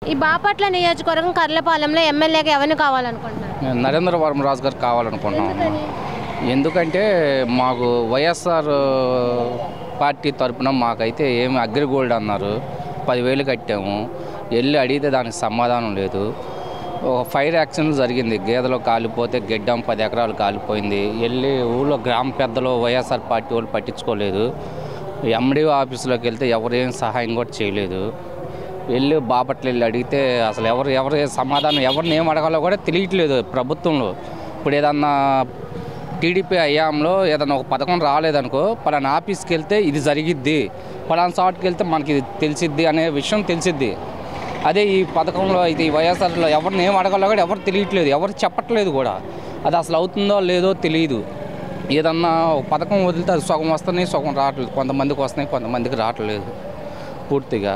ఈ బాపట్ల నియోజకవర్గం కర్లపాలెంలో ఎమ్మెల్యేగా ఎవరిని కావాలనుకుంటున్నారు నేను నరేంద్ర వర్మరాజు గారు కావాలనుకుంటున్నాం ఎందుకని? ఎందుకంటే మాకు వైఎస్ఆర్ పార్టీ తరపున మాకైతే ఏమి అగ్రిగోల్డ్ అన్నారు పదివేలు కట్టాము వెళ్ళి అడిగితే దానికి సమాధానం లేదు ఒక ఫైర్ యాక్సిడెంట్ జరిగింది గేదెలో కాలిపోతే గెడ్డం పది ఎకరాలు కాలిపోయింది వెళ్ళి ఊళ్ళో గ్రామ పెద్దలు వైఎస్ఆర్ పార్టీ వాళ్ళు పట్టించుకోలేదు ఎండిఓ ఆఫీసులోకి వెళ్తే ఎవరేం సహాయం కూడా చేయలేదు వెళ్ళి బాపట్ల వెళ్ళి అడిగితే అసలు ఎవరు ఎవరు సమాధానం ఎవరిని ఏం అడగాలో కూడా తెలియట్లేదు ప్రభుత్వంలో ఇప్పుడు ఏదన్నా టీడీపీ అయ్యాంలో ఏదైనా ఒక పథకం రాలేదనుకో పలానా ఆఫీస్కి వెళ్తే ఇది జరిగిద్ది పలానా చోటుకి వెళ్తే మనకి ఇది తెలిసిద్ది అనే విషయం తెలిసిద్ది అదే ఈ పథకంలో ఇది వైఎస్ఆర్లో ఎవరిని ఏం అడగాలో కూడా ఎవరు తెలియట్లేదు ఎవరు చెప్పట్లేదు కూడా అది అసలు అవుతుందో లేదో తెలియదు ఏదన్నా ఒక పథకం వదిలితే అది సగం వస్తున్నాయి సగం రావట్లేదు కొంతమందికి వస్తున్నాయి కొంతమందికి రావట్లేదు పూర్తిగా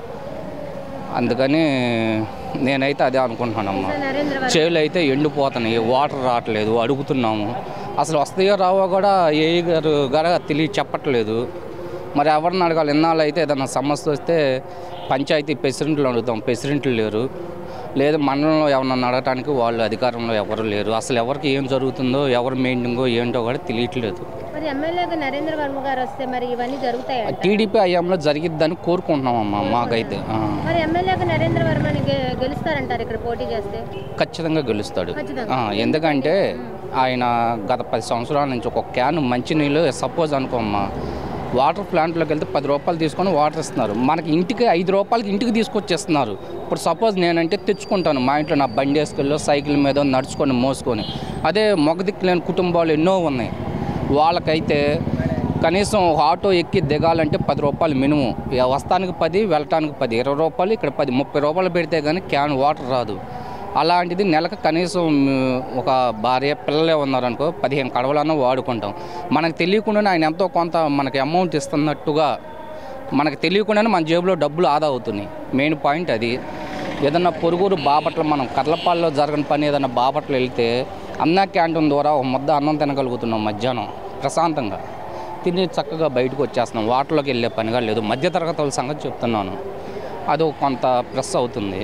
అందుకని నేనైతే అదే అనుకుంటున్నానమ్మా ఈసారి నరేంద్ర వర్మ చేలు అయితే ఎండిపోతున్నాయి వాటర్ రావట్లేదు అడుగుతున్నాము అసలు వస్తాయో రావో కూడా ఏ గారు గారు తెలియ చెప్పట్లేదు మరి ఎవరిని అడగాలి ఇన్నాళ్ళు అయితే ఏదైనా సమస్య వస్తే పంచాయతీ ప్రెసిడెంట్లు అడుగుతాం ప్రెసిడెంట్లు లేరు లేదు మండలంలో ఎవరన్నా అడగటానికి వాళ్ళు అధికారంలో ఎవరు లేరు అసలు ఎవరికి ఏం జరుగుతుందో ఎవరు మెయింటింగో ఏంటో కూడా తెలియట్లేదు మరి ఎమ్మెల్యేగా నరేంద్ర వర్మ గారు వస్తే మరి ఇవన్నీ జరుగుతాయి టీడీపీ అయ్యాంలో జరిగిద్దని కోరుకుంటున్నామమ్మా మాకైతే ఆ. మరి ఎమ్మెల్యేగా నరేంద్ర వర్మని గె- గెలుస్తారంటారు ఇక్కడ పోటీ చేస్తే ఖచ్చితంగా గెలుస్తాడు ఖచ్చితంగా. ఆ, ఎందుకంటే ఆయన గత పది సంవత్సరాల నుంచి ఒక క్యాన్ మంచినీళ్ళు సపోజ్ అనుకోమ్మా వాటర్ ప్లాంట్లోకి వెళ్తే పది రూపాయలు తీసుకొని వాటర్ ఇస్తున్నారు మనకి ఇంటికి ఐదు రూపాయలకి ఇంటికి తీసుకొచ్చేస్తున్నారు ఇప్పుడు సపోజ్ నేనంటే తెచ్చుకుంటాను మా ఇంట్లో నా బండి వేసుకెళ్ళి సైకిల్ మీద నడుచుకొని మోసుకొని అదే మొగదిక్కులేని కుటుంబాలు ఎన్నో ఉన్నాయి వాళ్ళకైతే కనీసం ఒక ఆటో ఎక్కి దిగాలంటే పది రూపాయలు మినిమం ఇక వస్తానికి పది వెళ్ళటానికి పది ఇరవై రూపాయలు ఇక్కడ పది ముప్పై రూపాయలు పెడితే కానీ క్యాన్ వాటర్ రాదు అలాంటిది నెలకు కనీసం మ్, ఒక భార్య పిల్లలే ఉన్నారనుకో పదిహేను కడవలన్నా వాడుకుంటాం మనకు తెలియకుండానే ఆయన ఎంతో కొంత మనకి అమౌంట్ ఇస్తున్నట్టుగా మనకు తెలియకుండానే మన జేబులో డబ్బులు ఆదా అవుతున్నాయి మెయిన్ పాయింట్ అది ఏదన్నా పొరుగురు బాపట్ల మనం కర్లపాల్లో జరగని పని ఏదన్నా బాపట్ల వెళ్తే అన్నా క్యాంటీన్ ద్వారా ఒక ముద్ద అన్నం తినగలుగుతున్నాం మధ్యాహ్నం ప్రశాంతంగా తిని చక్కగా బయటకు వచ్చేస్తున్నాం వాటర్లోకి వెళ్ళే పనిగా లేదు మధ్యతరగతి వాళ్ళ సంగతి చెప్తున్నాను అది ఒక కొంత ప్రెస్ అవుతుంది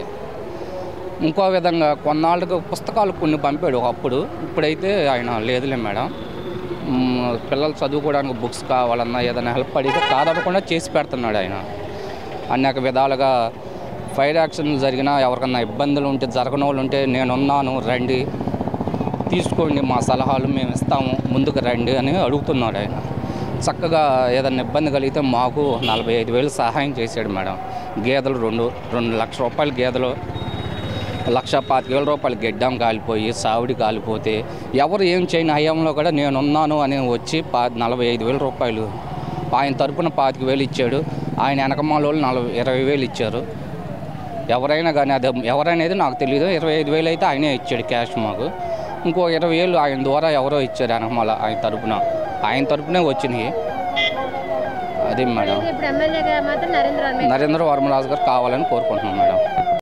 ఇంకో విధంగా కొన్నాళ్ళకి పుస్తకాలు కొన్ని పంపాడు ఒకప్పుడు ఇప్పుడైతే ఆయన లేదులే మేడం మ్, పిల్లలు చదువుకోవడానికి బుక్స్ కావాలన్నా ఏదైనా హెల్ప్ అడిగితే కాదనకుండా చేసి పెడుతున్నాడు ఆయన అనేక విధాలుగా ఫైర్ యాక్సిడెంట్లు జరిగినా ఎవరికన్నా ఇబ్బందులు ఉంటే జరగని వాళ్ళు ఉంటే నేనున్నాను రండి తీసుకోండి మా సలహాలు మేము ఇస్తాము ముందుకు రండి అని అడుగుతున్నాడు ఆయన చక్కగా ఏదైనా ఇబ్బంది కలిగితే మాకు నలభై ఐదు వేలు సహాయం చేశాడు మేడం గేదెలు రెండు రెండు లక్ష రూపాయల గేదెలు లక్ష పాతిక వేల రూపాయలు గెడ్డం కాలిపోయి సావిడి కాలిపోతే ఎవరు ఏం చేయని హయాంలో కూడా నేనున్నాను అని వచ్చి పా నలభై ఐదు వేల రూపాయలు ఆయన తరపున పాతిక వేలు ఇచ్చాడు ఆయన వెనకమాల వాళ్ళు నలభై ఇరవై వేలు ఇచ్చారు ఎవరైనా కానీ అది ఎవరనేది నాకు తెలియదు ఇరవై ఐదు వేలు అయితే ఆయనే ఇచ్చాడు క్యాష్ మాకు ఇంకో ఇరవై వేలు ఆయన ద్వారా ఎవరో ఇచ్చారు వెనకమాల ఆయన తరపున ఆయన తరపునే వచ్చినాయి అదే మేడం ఇప్పుడు ఎమ్మెల్యేగా మాత్రం నరేంద్ర వర్మ నరేంద్ర వర్మరాజు గారు కావాలని కోరుకుంటున్నాం మేడం